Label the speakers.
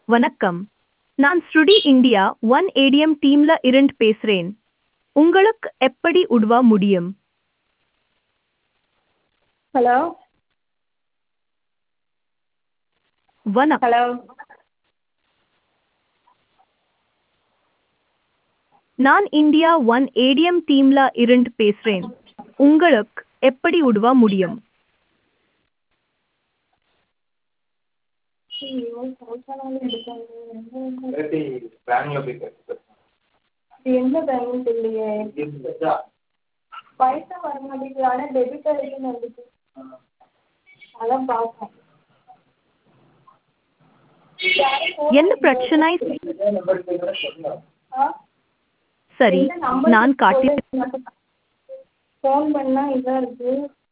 Speaker 1: வணக்கம் நான் ஸ்ருடி இந்தியா ஒன் ஏடிஎம் டீம்ல இருந்து பேசுறேன் உங்களுக்கு எப்படி உதவ முடியும்
Speaker 2: ஹலோ
Speaker 1: வணக்கம்
Speaker 2: ஹலோ
Speaker 1: நான் இந்தியா ஒன் ஏடிஎம் டீம்ல இருந்து பேசுறேன் உங்களுக்கு எப்படி உதவ முடியும்
Speaker 2: ஐயோ பைசானாலும் எடுக்காது
Speaker 3: இல்லாட்டி பேங்க்ல போய் கேட்டு
Speaker 2: இது எந்த பேங்க்னு தெரியலையே பைசா வர மாட்டேங்குது ஆனால் டெபிட் ஆகிடுன்னு வந்துச்சு அதான் பார்த்தேன்
Speaker 1: என்ன பிரச்சனை
Speaker 2: ஆ
Speaker 1: சரி நான் காட்டி
Speaker 2: ஃபோன் பண்ணால் இதாக இருக்குது